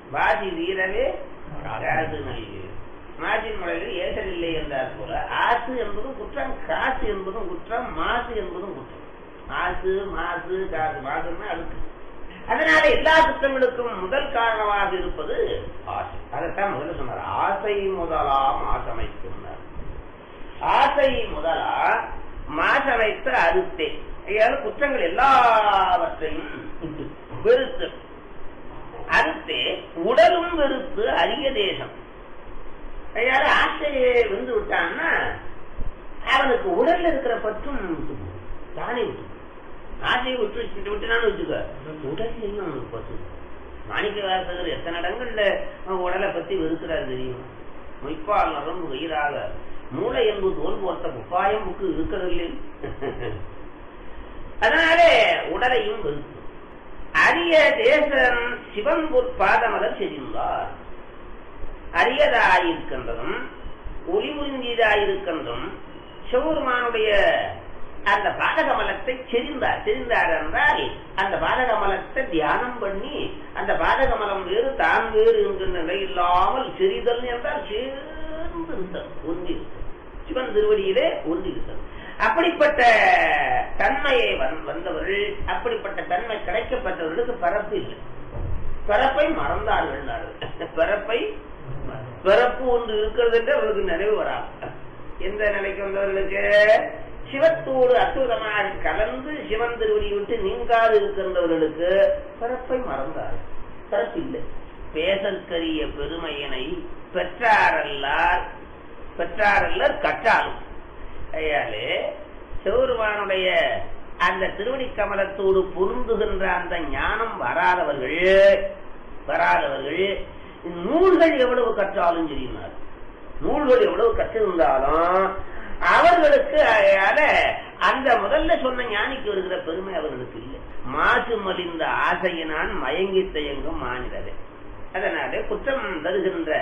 வாசி வீரவே காசு நல்கு மாசின் முறையில் ஏசல் இல்லை என்றார் போல ஆசு என்பதும் குற்றம் காசு என்பதும் குற்றம் மாசு என்பதும் குற்றம் ஆசு மாசு காசு மாசுன்னா அழுக்கு அதனால எல்லா குற்றங்களுக்கும் முதல் காரணமாக இருப்பது ஆசை அதைத்தான் முதல்ல சொன்னார் ஆசை முதலாம் ஆசமைக்கும் ஆசை முதலா மாசமைத்த அறுத்தே ஐயாவது குற்றங்கள் எல்லாவற்றையும் வெறுத்து அறுத்தே உடலும் வெறுத்து அரிய தேசம் ஐயாவது ஆசையை வந்து விட்டான்னா அவனுக்கு உடல்ல இருக்கிற பற்றும் விட்டு போகும். தானே விட்டு போகும். ஆசையை விட்டு வச்சுட்டு விட்டுனான்னு வச்சுக்க உடல்லையும் அவனுக்கு பற்று மாணிக்க வாசகர் எத்தனை இடங்கள்ல அவன் உடலை பத்தி வெறுக்கிறார் தெரியும் மொய்ப்பால் நரம்பு வயிறாக மூளை என்பது தோல் போர்த்த உப்பாயம் புக்கு இருக்கிறதில்லை அதனாலே உடலையும் வெறுத்து அரிய தேசம் சிவன் பாதமதர் செறிந்தார் அரியதாயிருக்கின்றதும் ஒளி புரிந்தியதாயிருக்கின்றும் சிவபெருமானுடைய அந்த பாதகமலத்தை செறிந்தார் செறிந்தார் என்றால் அந்த பாதகமலத்தை தியானம் பண்ணி அந்த பாதகமலம் வேறு தான் வேறு என்கின்ற நிலை இல்லாமல் செறிதல் என்றால் சேர்ந்து இருந்தது ஒன்றி சிவன் திருவடியிலே ஒன்றி இருந்தது அப்படிப்பட்ட தன்மையை வந்- வந்தவர்கள் அப்படிப்பட்ட தன்மை கிடைக்கப்பட்டவர்களுக்கு பரப்பு இல்லை பிறப்பை மறந்தார்கள் பிறப்பை பிறப்பு ஒன்று இருக்கிறது என்று அவர்களுக்கு நினைவு வராது எந்த நிலைக்கு வந்தவர்களுக்கு சிவத்தோடு அற்புதமாக கலந்து சிவன் திருவடியை விட்டு நீங்காது இருக்கின்றவர்களுக்கு பிறப்பை மறந்தார்கள் பிறப்பு இல்லை பேசற்கரிய பெருமையினை பெற்றாரல்லார் பெற்றாரல்லர் கற்றாலும் ஐயாலே சிவருமானுடைய அந்த திருவடி கமலத்தோடு பொருந்துகின்ற அந்த ஞானம் வராதவர்கள் வராதவர்கள் நூல்கள் எவ்வளவு கற்றாலும் சரியினார் நூல்கள் எவ்வளவு கற்றிருந்தாலும் அவர்களுக்கு அதால அந்த முதல்ல சொன்ன ஞானிக்கு வருகிற பெருமை அவர்களுக்கு இல்லை மாசு மலிந்த ஆசையினான் மயங்கி தயங்கும் மாநிலரே அதனாலே குற்றம் தருகின்ற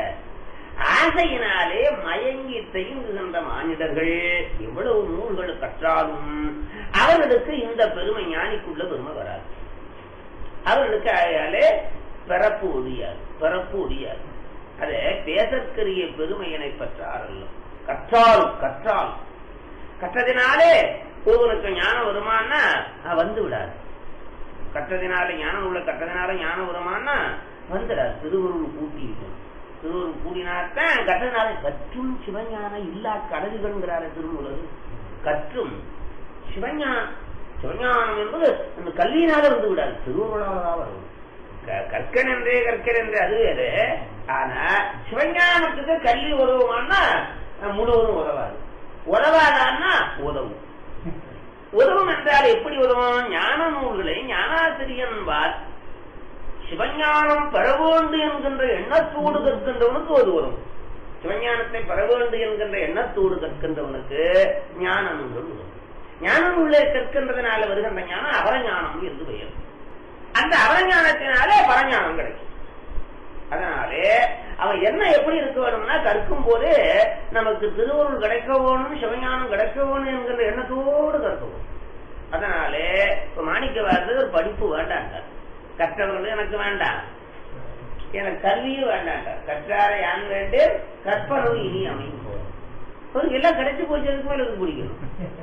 ஆசையினாலே மயங்கி தயங்குகின்ற மானிடர்கள் எவ்வளவு நூல்கள் கற்றாலும் அவர்களுக்கு இந்த பெருமை ஞானிக்குள்ள பெருமை வராது அவர்களுக்கு ஆகையாலே பிறப்பு ஒழியாது பிறப்பு ஒழியாது அதே பேசற்கரிய பெருமையினை பெற்றாரல்ல கற்றால் கற்றால் கற்றதினாலே ஒருவனுக்கு ஞானம் வருமானா அஹ், வந்து விடாது கற்றதினால ஞானம் உள்ள கற்றதினால ஞானம் வருமானா வந்துடாது திருவருள் கூட்டிட்டு திருவருள் கூடினாத்தான் கற்றதினால கற்றும் சிவஞானம் இல்லா கடல்கள்ங்கிறார திருமூலர் கற்றும் சிவஞானம் சிவஞானம் என்பது அந்த கல்வியினால வந்து விடாது திருவருளால தான் வரும் க- கற்கன் என்றே கற்கன் என்றே அது வேறு ஆனா சிவஞானத்துக்கு கல்வி உதவுமானா அஹ், முழுவதும் உதவாது உதவாதான்னா உதவும் உதவும் என்றால் எப்படி உதவும் ஞான நூல்களை ஞானாசிரியன்பார் சிவஞானம் பெற வேண்டும் என்கின்ற எண்ணத்தோடு கற்கின்றவனுக்கு உதவும் சிவஞானத்தை பெற வேண்டும் என்கின்ற எண்ணத்தோடு கற்கின்றவனுக்கு ஞான நூல்கள் உதவும் ஞான நூலை கற்கின்றதுனால வருகின்ற ஞானம் அவரஞானம் என்று பெயர் அந்த அவரஞானத்தினாலே பரஞானம் கிடைக்கும் அதனாலே அவன் என்ன எப்படி இருக்க வேணும்னா கற்கும் போது நமக்கு திருவருள் கிடைக்க வேணும் சிவஞானம் கிடைக்க வேணும் என்கிற எண்ணத்தோடு கற்க வேணும் அதனாலே இப்ப மாணிக்க வாரது ஒரு படிப்பு வேண்டாண்டார் கற்றவர்கள் எனக்கு வேண்டாம் எனக்கு கல்வியும் வேண்டாண்டார் கற்றார யான் வேண்டு கற்பனவு இனி அமையும் போதும் அவருக்கு எல்லாம் கிடைச்சு போச்சு அதுக்கு மேல எனக்கு பிடிக்கணும்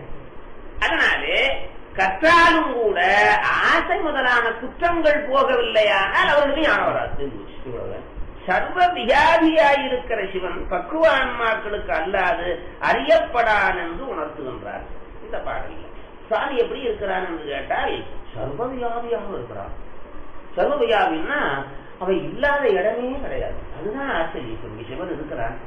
அதனாலே கற்றாலும் கூட ஆசை முதலான குற்றங்கள் போகவில்லையானால் அவர்களுக்கு ஞானம் வராது தெரிஞ்சு வச்சு, இவ்வளவுதான். சர்வ வியாதியாயிருக்கிற சிவன் பக்குவ ஆன்மாக்களுக்கு அல்லாது அறியப்படான் என்று உணர்த்துகின்றார் இந்த பாடலில் சுவாமி எப்படி இருக்கிறான் என்று கேட்டால் சர்வ வியாதியாக இருக்கிறான் சர்வ வியாதின்னா அவன் இல்லாத இடமே கிடையாது அதுதான் ஆச்சரியம் இங்க சிவன் இருக்கிறான்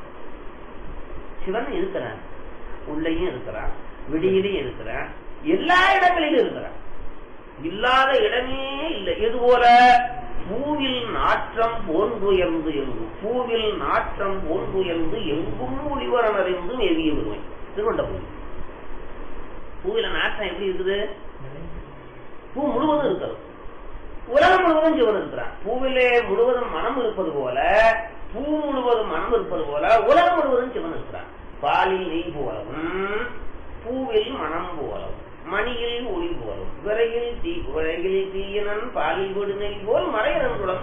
சிவன் இருக்கிறான் உள்ளேயும் இருக்கிறான் வெளியிலையும் இருக்கிறான் எல்லா இடங்களிலும் இருக்கிறான் இல்லாத இடமே இல்லை இது போல பூவில் நாற்றம் போன்றுயர்ந்து எங்கும் பூவில் நாற்றம் போன்றுயர்ந்து எங்கும் ஒளிவரன் அறிந்தும் எவிய விடுமை திருவண்ட பூமி பூவில நாற்றம் எப்படி இருக்குது பூ முழுவதும் இருக்கிறது உலகம் முழுவதும் சிவன் இருக்கிறான் பூவிலே முழுவதும் மனம் இருப்பது போல பூ முழுவதும் மனம் இருப்பது போல உலகம் முழுவதும் சிவன் இருக்கிறான் பாலில் நெய் போலவும் பூவில் மனம் போலவும் மணியில் ஒளி போலும் விரையில் தீ விரையில் தீயனன் பாலில் விடு நெய் போல் மறையனன்